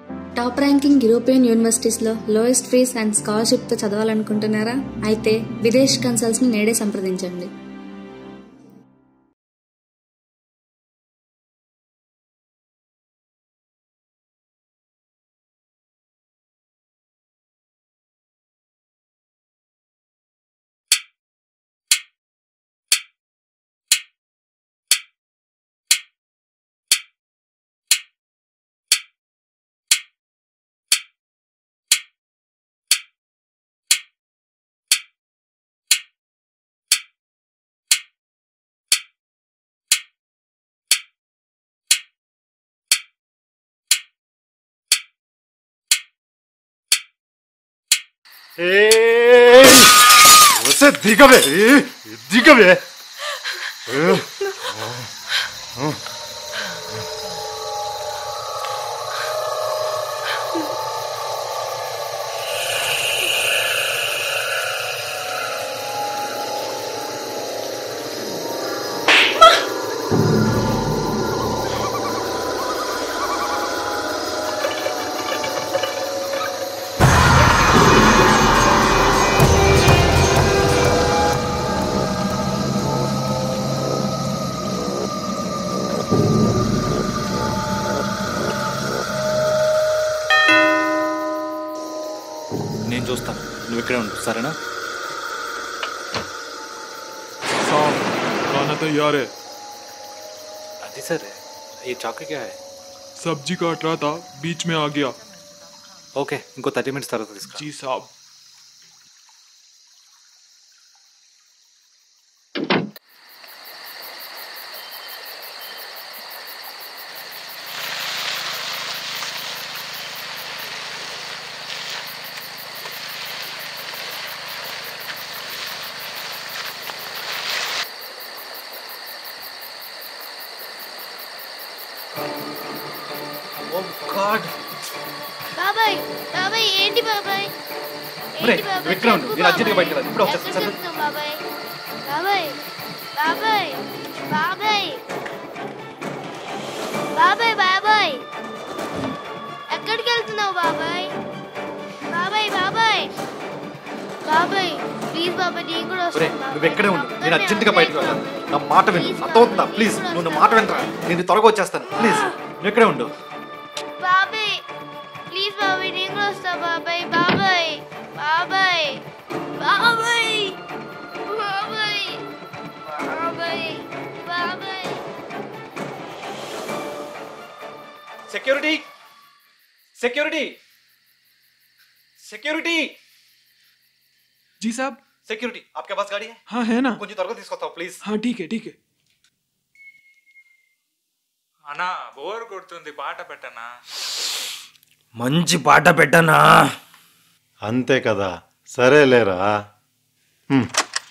Top ranking European యూనివర్సిటీస్లో lowest fees and స్కాలర్షిప్తో చదవాలనుకుంటున్నారా అయితే విదేశ్ కన్సల్ట్స్ని నేడే సంప్రదించండి 에이, 요새 네가 왜? 이, 네가 왜? 어, 어, 어. నేను చూస్తాను నువ్వు ఇక్కడే ఉండు సరేనా साहब खाना तैयार है అది సరే ఈ చాకు క్యా హై सब्जी काट रहा था बीच में आ गया ఓకే ఇంకో థర్టీ మినిట్స్ తర్వాత తీసుకురా जी साहब ఓ గాడ్ బాబాయ్ బాబాయ్ ఏంటి బాబాయ్ ఒరే, ఏంటి బాబాయ్ నువ్వు ఇక్కడే ఉండు. చెప్పు నేను అర్జెంట్గా బాబాయ్. బయటికి వెళ్ళాలి. ఇప్పుడే వచ్చేస్తా. ఎక్కడికి సరే. వెళ్తున్నావు బాబాయ్ బాబాయ్ బాబాయ్ బాబాయ్ బాబాయ్ బాబాయ్ ఎక్కడికి వెళ్తున్నావు బాబాయ్ బాబాయ్ బాబాయ్ బాబాయ్ ప్లీజ్ బాబాయ్ నేను కూడా ఒరే వస్తాను నువ్వు ఎక్కడే ఉండు బాబాయ్. నేను అర్జెంటుగా బయటకు వెళ్ళాలి నా మాట విను అర్థమవుతుందా ప్లీజ్ నువ్వు నా మాట వినరా నేను త్వరగా వచ్చేస్తాను ప్లీజ్ నువ్వు ఇక్కడే ఉండు బాబాయ్ ప్లీజ్ బాబాయ్ నేను కూడా వస్తా బాబాయ్ బాబాయ్ బాబాయ్ బాబాయ్ బాబాయ్ బాబాయ్ బాబాయ్ సెక్యూరిటీ సెక్యూరిటీ సెక్యూరిటీ जी साहब సెక్యూరిటీ आपके पास गाड़ी है हाँ है ना కొంచెం త్వరగా తీసుకొస్తావు ప్లీజ్ हाँ ठीक है ठीक है అన్నా బోర్ కొడుతుంది పాట పెట్టనా మంచి పాట పెట్టనా అంతే కదా సరేలేరా హ్మ్.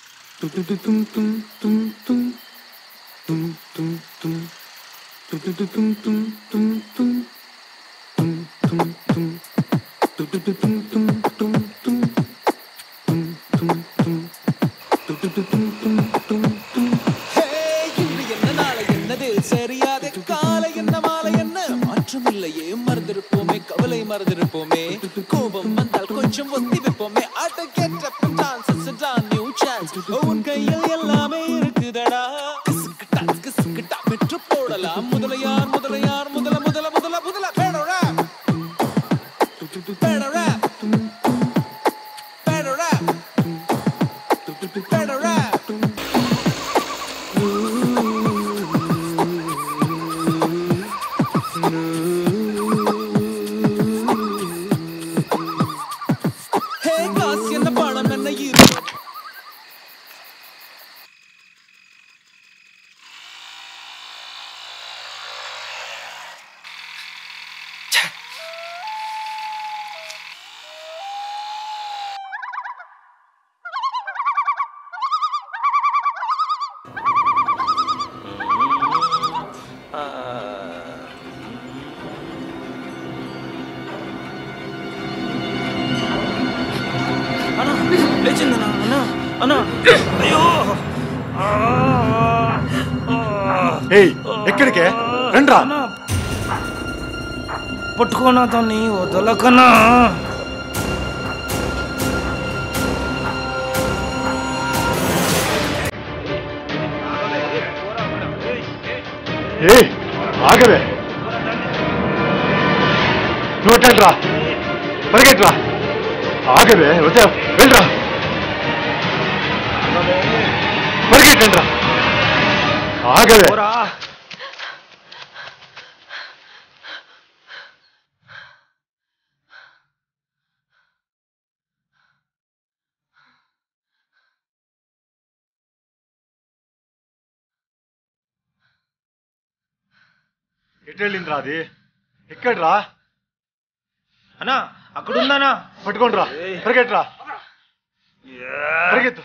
இன்று என்ன நாளை என்னது சரியாத காலை என்ன மாலை என்ன மாற்றம் இல்லையே மறந்திருப்போமே கவலை மறந்திருப்போமே கோபம் வந்தால் கொஞ்சம் ஒத்தி வைப்போமே ஆட்ட கேட்ட டான்ஸ் நியூ சான்ஸ் உன் கையில் எல்லாமே இருக்குதடா கிசுக்கிட்டா கிசுக்கிட்டா பெற்று போடலாம் முதலையார் முதலையார் முதல முதல முதல முதல பேடோரா பேடோரா பேடோரா பேடோரா ஹே காசு என்ன பணம் என்ன இரு లేచిందనా అన్నా అన్నా అయ్యో ఏయ్ ఎక్కడికే రండ్రా పట్టుకోనా తన్ని వదలకనా ఏ ఆగవే నువ్వెట్టండ్రా పరిగెట్రా ఆగవే వచ్చా వెళ్ళరా పరిగెట్టండ్రా ఆగవే ఎట్టెళ్ళిందిరా అది ఎక్కడ్రా అన్నా అక్కడ ఉందనా పట్టుకోండిరా పరిగెట్రా పరిగెత్తు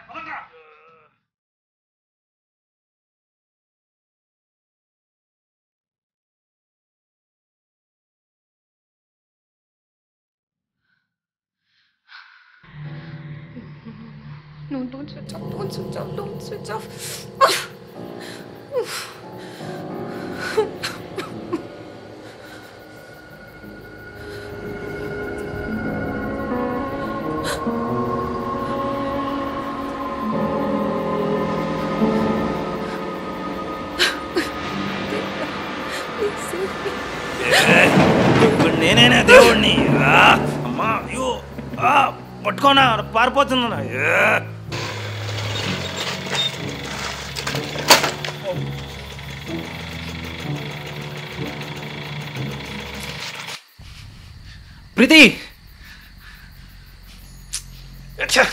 No, don't switch off. Don't switch off. Don't switch off. ఇప్పుడు నేనేనా దేవుణ్ణి ఆ, అమ్మా అయ్యో ఆ, పట్టుకోనా పారిపోతున్నా ఏ. ప్రీతి అచ్చా.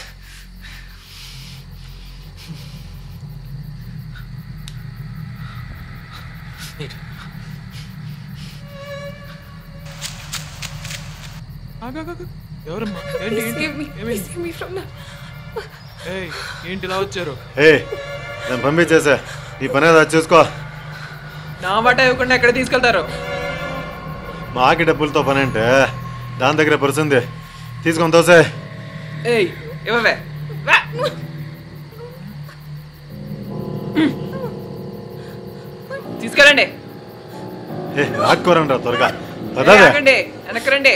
ఆగాగాగా. ఎవరమ్మా ఏంటి Please ఏంటి save me. Please ఏమైంది save me from that. ఏయ్ ఏంటి ఇలా వచ్చారు ఏ నేను పంపించేసా నీ పని ఏదో అది చూసుకో నా మాట ఇవ్వకుండా ఎక్కడ తీసుకెళ్తారు మాకి డబ్బులతో పని అంటే దాని దగ్గర పరుస్తుంది తీసుకొని తోసే ఏయ్ ఇవ్వవే వా. తీసుకెళ్ళండి ఏ ఆక్కోరండి త్వరగా ఏయ్, పదవే ఆగండి వెనక్కి రండి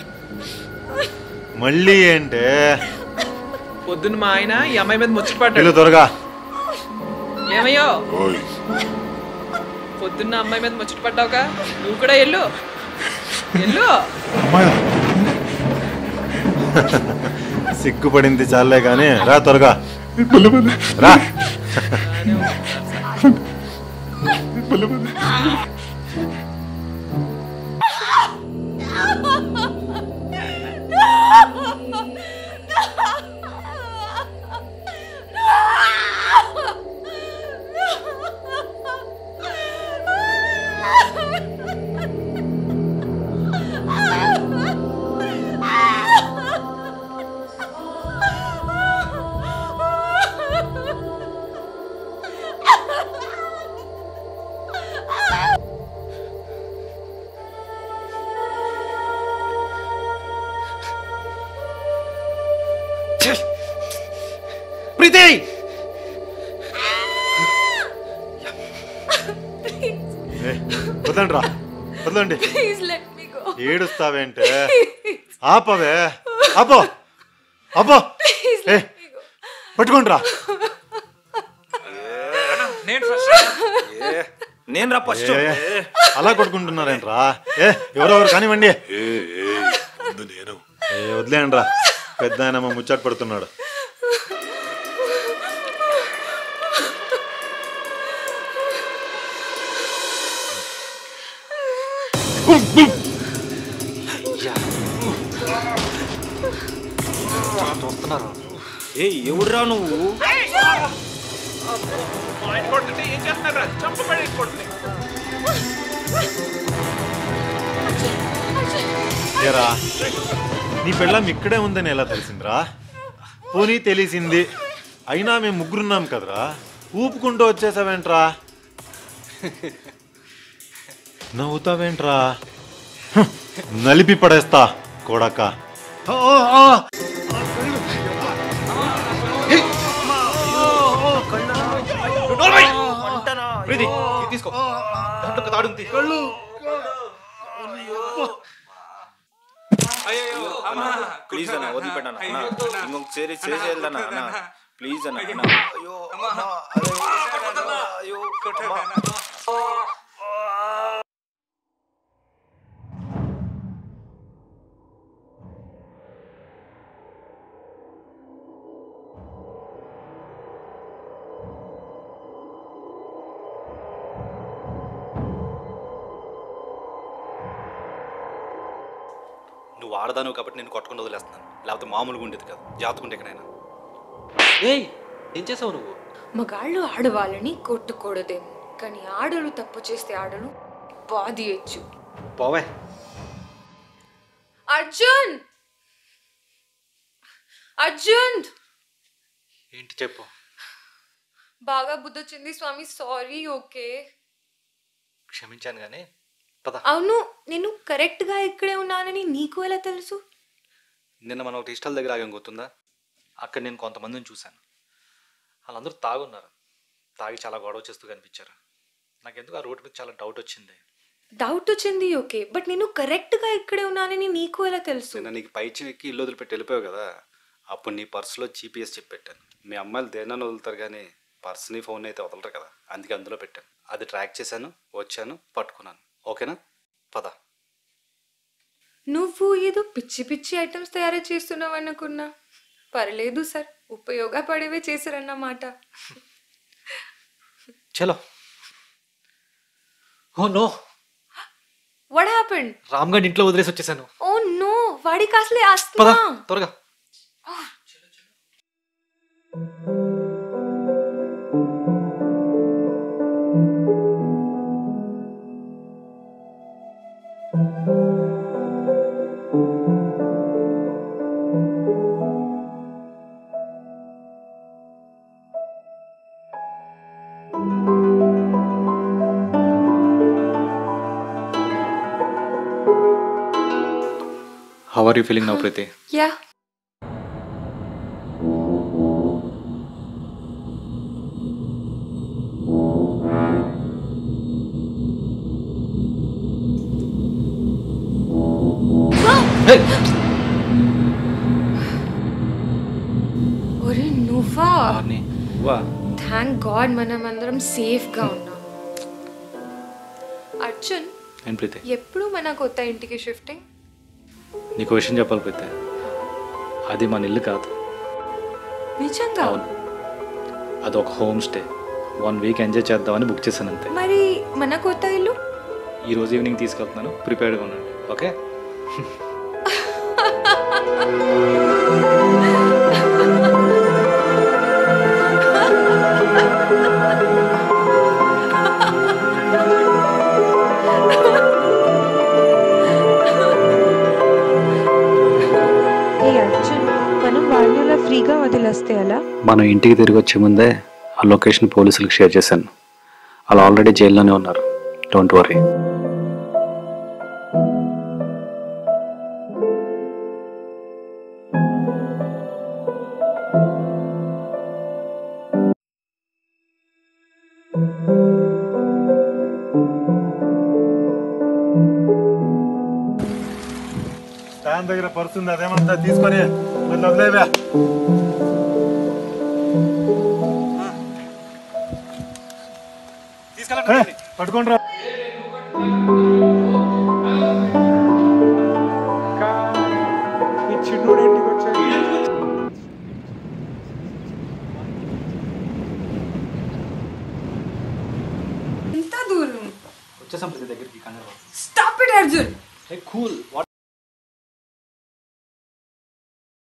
మళ్ళీ ఏంటే పొద్దున్న మా ఆయన ఈ అమ్మాయి మీద ముచ్చట ఇల్లు పడ్డాడు త్వరగా ఏమయ్యో పొద్దున్న అమ్మాయి మీద ముచ్చట పడ్డావుగా నువ్వు కూడా ఎల్లు ఎల్లు సిగ్గుపడింది చాలే కానీ రా త్వరగా రా ప్రీతి ఏ, వదలండి రా వదలండి Please let me go. ఏడుస్తావేంటే ఆపవే ఆపో ఆపో ఏ పట్టుకోండి రా నేను ఫస్ట్ నేను రా ఫస్ట్ ఏ, అలా కొట్టుకుంటున్నారేంట్రా ఏ ఎవరెవరు కానివ్వండి ఏ వదిలేయండి రా పెద్ద ఆయన ముచ్చట పడుతున్నాడు చూస్తున్నారు ఏ ఎవడురా నువ్వు ఏం చేస్తున్నారా చంపబడి కొడుతుంది ఏరా నీ పెళ్ళం ఇక్కడే ఉందని ఎలా తెలిసిందిరా పోనీ తెలిసింది అయినా మేము ముగ్గురున్నాం కదరా ఊపుకుంటూ వచ్చేసావేంట్రా నవ్వుతావేంట్రా హ్, నలిపి పడేస్తా కొడక ప్రీతి ఇది తీసుకో దాంట్లో ఒక తాడు ఉంది కళ్ళు అయ్యో అమ్మా ప్లీజ్ అన్న వదిలిపెట్టన్న అన్న ఇంకొకసారి చేసేయాలన్న అన్న ప్లీజ్ అన్న అన్న అయ్యో అమ్మా, అయ్యో అయ్యో నువ్వు ఆడదాను కాబట్టి నేను కొట్టకుండా వదిలేస్తున్నాను లేకపోతే మామూలుగా ఉండేది కాదు జాతుకుంటే ఎక్కడైనా ఏయ్ ఏం చేసావు నువ్వు మగాళ్ళు ఆడవాళ్ళని కొట్టకూడదేమో కానీ ఆడలు తప్పు చేస్తే ఆడలు బాధియచ్చు పోవే అర్జున్ అర్జున్ ఏంటి చెప్పు బాగా బుద్ధొచ్చింది స్వామి సారీ ఓకే క్షమించాను కానీ పద అవును నేను కరెక్ట్ గా ఇక్కడే ఉన్నానని నీకు ఎలా తెలుసు నిన్న మనం ఒకటి ఇష్టాల దగ్గర ఆగాం గుర్తుందా అక్కడ నేను కొంతమందిని చూశాను వాళ్ళందరూ తాగున్నారు తాగి చాలా గొడవ చేస్తూ కనిపించారు నాకెందుకు ఆ రోడ్డు మీద చాలా డౌట్ వచ్చింది డౌట్ వచ్చింది ఓకే బట్ నేను కరెక్ట్ గా ఇక్కడే ఉన్నానని నీకు ఎలా తెలుసు నిన్న నీకు పైచి ఎక్కి ఇల్లు వదిలిపెట్టి వెళ్ళిపోయావు కదా అప్పుడు నీ పర్సులో జీపీఎస్ చెప్పి పెట్టాను మీ అమ్మాయిలు దేనని వదులుతారు కానీ పర్స్ని ఫోన్ అయితే వదలరు కదా అందుకే అందులో పెట్టాను అది ట్రాక్ చేశాను వచ్చాను పట్టుకున్నాను ఓకేనా పద నువ్వు ఏదో పిచ్చి పిచ్చి ఐటమ్స్ తయారు చేస్తున్నావు అనుకున్నా పర్లేదు సార్ ఉపయోగపడేవే చేశారన్నమాట చలో oh no what happened Ram గడ్ ఇంట్లో వదిలేసి వచ్చేసాను ఓ నో వాడికి అసలే పద ఆస్తమా త్వరగా how are you feeling now Preethi yeah ఒరే నువ్వా వా థ్యాంక్ గాడ్ మనం అందరం సేఫ్ గా ఉన్నాం అర్జున్ ఏం ప్రీతి ఎప్పుడు మన కొత్త ఇంటికి షిఫ్టింగ్ నీకు విషయం చెప్పాలి ప్రీతి అది మన ఇల్లు కాదు నిజంగా అవును అది ఒక home stay one week enjoy చేద్దామని బుక్ చేశాను అంతే మరి మన కొత్త ఇల్లు ఈ రోజు ఈవినింగ్ తీసుకెళ్తున్నాను ప్రిపేర్డ్గా ఉండండి ఓకే ఏ అర్జున్ మనం వాళ్ళని అలా ఫ్రీగా వదిలేస్తే ఎలా మనం ఇంటికి తిరిగి వచ్చే ముందే ఆ లొకేషన్ పోలీసులకు షేర్ చేశాను వాళ్ళు ఆల్రెడీ జైల్లోనే ఉన్నారు డోంట్ వరీ దాని దగ్గర పర్సు ఉంది అదేమంతా తీసుకొని మళ్ళీ వదిలేవా ఏ, పట్టుకోండి రా చిన్నోడు ఇంటికి వచ్చాడు ఎంత దూరం వచ్చేసాం ప్రతి దగ్గరికి స్టాప్ ఇట్ అర్జున్ కూల్